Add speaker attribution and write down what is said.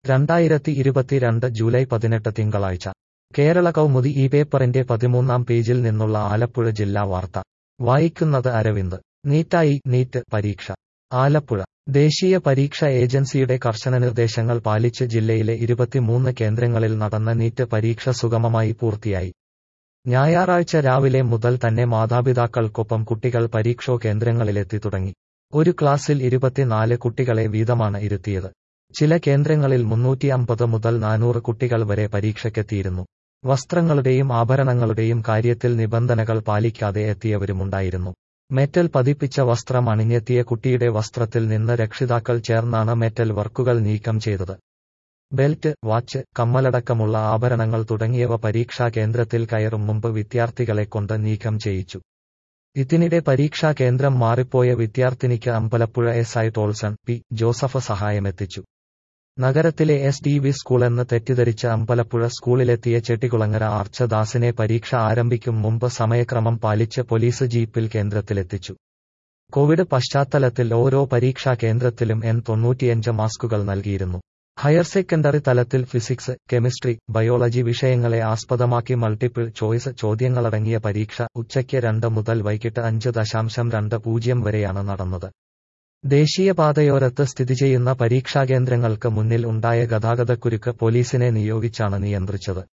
Speaker 1: രണ്ടായിരത്തി ഇരുപത്തിരണ്ട് ജൂലൈ പതിനെട്ട് തിങ്കളാഴ്ച കേരള കൗമുദി ഈ പേപ്പറിന്റെ പതിമൂന്നാം പേജിൽ നിന്നുള്ള ആലപ്പുഴ ജില്ലാ വാർത്ത വായിക്കുന്നത് അരവിന്ദ് നീറ്റായി നീറ്റ് പരീക്ഷ ആലപ്പുഴ ദേശീയ പരീക്ഷ ഏജൻസിയുടെ കർശന നിർദ്ദേശങ്ങൾ പാലിച്ച് ജില്ലയിലെ ഇരുപത്തിമൂന്ന് കേന്ദ്രങ്ങളിൽ നടന്ന നീറ്റ് പരീക്ഷ സുഗമമായി പൂർത്തിയായി ഞായറാഴ്ച രാവിലെ മുതൽ തന്നെ മാതാപിതാക്കൾക്കൊപ്പം കുട്ടികൾ പരീക്ഷോ കേന്ദ്രങ്ങളിലെത്തി തുടങ്ങി ഒരു ക്ലാസ്സിൽ ഇരുപത്തിനാല് കുട്ടികളെ വീതമാണ് ഇരുത്തിയത് ചില കേന്ദ്രങ്ങളിൽ മുന്നൂറ്റി അമ്പത് മുതൽ നാനൂറ് കുട്ടികൾ വരെ പരീക്ഷയ്ക്കെത്തിയിരുന്നു വസ്ത്രങ്ങളുടെയും ആഭരണങ്ങളുടെയും കാര്യത്തിൽ നിബന്ധനകൾ പാലിക്കാതെ എത്തിയവരുമുണ്ടായിരുന്നു മെറ്റൽ പതിപ്പിച്ച വസ്ത്രം അണിഞ്ഞെത്തിയ കുട്ടിയുടെ വസ്ത്രത്തിൽ നിന്ന് രക്ഷിതാക്കൾ ചേർന്നാണ് മെറ്റൽ വർക്കുകൾ നീക്കം ചെയ്തത് ബെൽറ്റ് വാച്ച് കമ്മലടക്കമുള്ള ആഭരണങ്ങൾ തുടങ്ങിയവ പരീക്ഷാ കേന്ദ്രത്തിൽ കയറും മുമ്പ് വിദ്യാർത്ഥികളെ കൊണ്ട് നീക്കം ചെയ്യിച്ചു ഇതിനിടെ പരീക്ഷാ കേന്ദ്രം മാറിപ്പോയ വിദ്യാർത്ഥിനിക്ക് Ambalappuzha S I Tolson P Joseph സഹായമെത്തിച്ചു നഗരത്തിലെ എസ് ഡി വി സ്കൂളെന്ന് തെറ്റിദ്ധരിച്ച അമ്പലപ്പുഴ സ്കൂളിലെത്തിയ ചെട്ടികുളങ്ങര ആർച്ചദാസിനെ പരീക്ഷ ആരംഭിക്കും മുമ്പ് സമയക്രമം പാലിച്ച് പോലീസ് ജീപ്പിൽ കേന്ദ്രത്തിലെത്തിച്ചു കോവിഡ് പശ്ചാത്തലത്തിൽ ഓരോ പരീക്ഷാ കേന്ദ്രത്തിലും എൻ തൊണ്ണൂറ്റിയഞ്ച് മാസ്കുകൾ നൽകിയിരുന്നു ഹയർ സെക്കൻഡറി തലത്തിൽ ഫിസിക്സ് കെമിസ്ട്രി ബയോളജി വിഷയങ്ങളെ ആസ്പദമാക്കി മൾട്ടിപ്പിൾ ചോയ്സ് ചോദ്യങ്ങളടങ്ങിയ പരീക്ഷ ഉച്ചയ്ക്ക് രണ്ട് മുതൽ വൈകിട്ട് അഞ്ച് ദശാംശം രണ്ട് പൂജ്യം വരെയാണ് നടന്നത് ദേശീയപാതയോരത്ത് സ്ഥിതി ചെയ്യുന്ന പരീക്ഷാ കേന്ദ്രങ്ങൾക്ക് മുന്നിൽ ഉണ്ടായ ഗതാഗതക്കുരുക്ക് പോലീസിനെ നിയോഗിച്ചാണ് നിയന്ത്രിച്ചത്